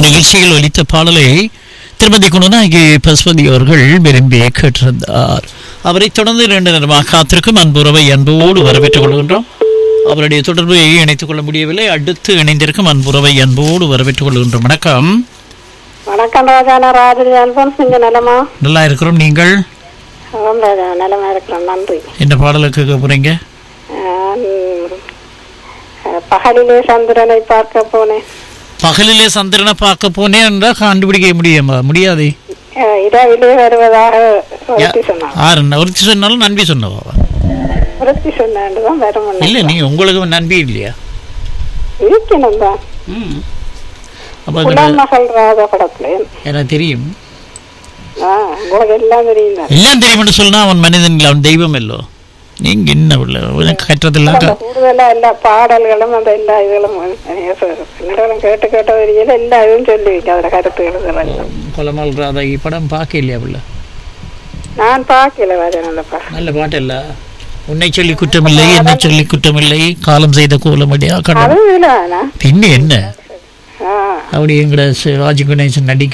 நிகழ்ச்சியில் ஒலித்த பாடலை திருமதி குணநாயகி பசுபதி அவர்கள் விரும்பி கேட்டிருந்தார் அவரை தொடர்ந்து இரண்டு நேரமாக காத்திருக்கும் அன்புறவை அன்போடு வரவேற்றுக் கொள்கின்றோம் அவருடைய தொடர்பை இணைத்துக் கொள்ள முடியவில்லை அடுத்து இணைந்திருக்கும் அன்புறவை அன்போடு வரவேற்றுக் கொள்கின்றோம் வணக்கம் வணக்கம் ராஜா நான் ராஜரி அல்போன்ஸ் நீங்க நலமா நல்லா இருக்கிறோம் நீங்கள் ஆமாம் ராஜா நலமா இருக்கிறோம் நன்றி என்ன பாடலுக்கு கேட்க போறீங்க நான், அஹ், பகலிலே சந்திரனை பார்க்க போனேன் பகலிலே சந்திரனை பார்க்க போனேன் என்றால் கண்டுபிடிக்க முடியுமா முடியாது அஹ், இரவிலே வருவதாக ஒருத்தி சொன்னான் ஆறு ஒருத்தி சொன்னாலும் நன்பி சொன்னவா ஒருத்தி சொன்னாண்டு தான் வரும் இல்ல நீங்க உங்களுக்கு நன்பி இல்லையா இருக்கணும் தான் அப்ப புலன் மகள் ராஜா படத்துல எனக்கு தெரியும் ஆ, உங்களுக்கு எல்லாம் தெரியும் தான் எல்லாம் தெரியும்னு சொன்னா அவன் மனிதன் இல்லை அவன் தெய்வம் இல்லோ நீங்க என்ன உள்ள உனக்கு கற்றதெல்லாம் அந்த கூடுதலா எல்லா பாடல்களும் அந்த எல்லா இதுகளும் என்னிடம் கேட்டு கேட்ட வரையில எல்லா இதுவும் சொல்லுவீங்க அதுல கருத்துக்கள் இதெல்லாம் கொலமல் ராதாகி படம் பார்க்க இல்லையா உள்ள நான் பார்க்கல ராஜா அந்த படம் நல்ல பாட்டு இல்ல உன்னை சொல்லி குற்றமில்லை என்ன சொல்லி குற்றமில்லை காலம் செய்த கோலமடியா கடல் அது இதுல வேணா பின்ன என்ன ஆ அப்படி எங்கட சிவாஜி கணேசன் நடிக்க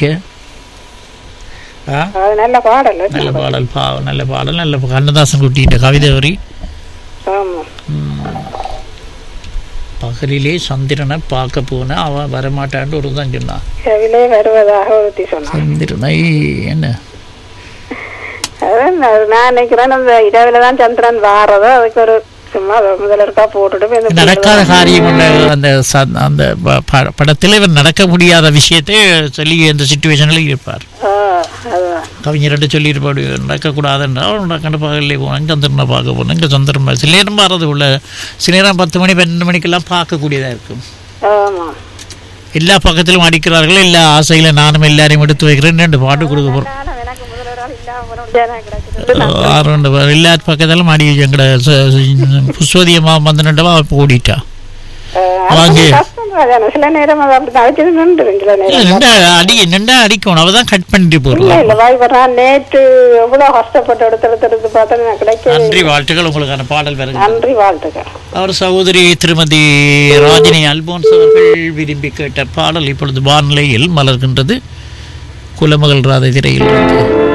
ஆ அது நல்ல பாடல் நல்ல பாடல் பா நல்ல பாடல் நல்ல கண்ணதாசன் குட்டிகிட்ட கவிதை வரி ஆமா பகலிலே சந்திரனை பார்க்க போனா அவன் வரமாட்டான்னு ஒரு தான் சொன்னான் இரவிலே வருவதாக ஒருத்தி சொன்னான் சந்திரனை என்ன அதான் நான் நான் நினைக்கிறேன் அந்த இரவில தான் சந்திரன் வாரதோ அதுக்கு ஒரு சும்மா முதல்ல இருக்கா போட்டுட்டு போய் இந்த நடக்காத காரியம் ஒண்ணு அந்த ச- அந்த ப- ப- படத்துல இவர் நடக்க முடியாத விஷயத்தை சொல்லி இந்த சுச்சுவேஷன்ல இருப்பார் ஆ, அதுதான் கவிஞர்கிட்ட சொல்லியிருப்பாடு நடக்கக்கூடாதுன்றா நடக்கண்டு பகலில் போனேன் சந்திரனை பார்க்க போனேன் இங்கே சந்திரன் பா- சில நேரம் வர்றது உள்ள சில நேரம் பத்து மணி பன்னெண்டு மணிக்கெல்லாம் பார்க்கக்கூடியதாக இருக்கும் ஆமா எல்லா பக்கத்திலும் அடிக்கிறார்கள் எல்லா ஆசையில நானும் எல்லாரையும் எடுத்து வைக்கிறேன் ரெண்டு பாட்டு கொடுக்க போகிறோம் ஆனா எனக்கு முதல்ல ஒரு ஆள் இல்லாம போன முடியாது கிடைச்சது ஆறு ரெண்டு பேர் எல்லா பக்கத்திலும் அடி எங்கட புஸ்வதியமா வந்து நின்றவா இப்போ ஓடிட்டா வாங்க. கஷ்டம் ராஜா சில நேரம் அது அப்படி அழைச்சது நின்று சில இல்ல நேரம் நின்றா அடி நின்றா அடிக்கணும் அவ தான் கட் பண்ணிட்டு இல்ல போடுறா இல்ல வாய்ப்பு நான் நேற்று எவ்வளவு கஷ்டப்பட்டு எடுத்து எடுத்து எடுத்து பார்த்தா எனக்கு கிடைக்கவே நன்றி வாழ்த்துக்கள் உங்களுக்கான பாடல் வருங்க நன்றி வாழ்த்துக்கள் அவர் சகோதரி திருமதி ராஜினி அல்போன்ஸ் அவர்கள் விரும்பி கேட்ட பாடல் இப்பொழுது வானிலையில் மலர்கின்றது குலமகள் ராதை திரையில் இருந்து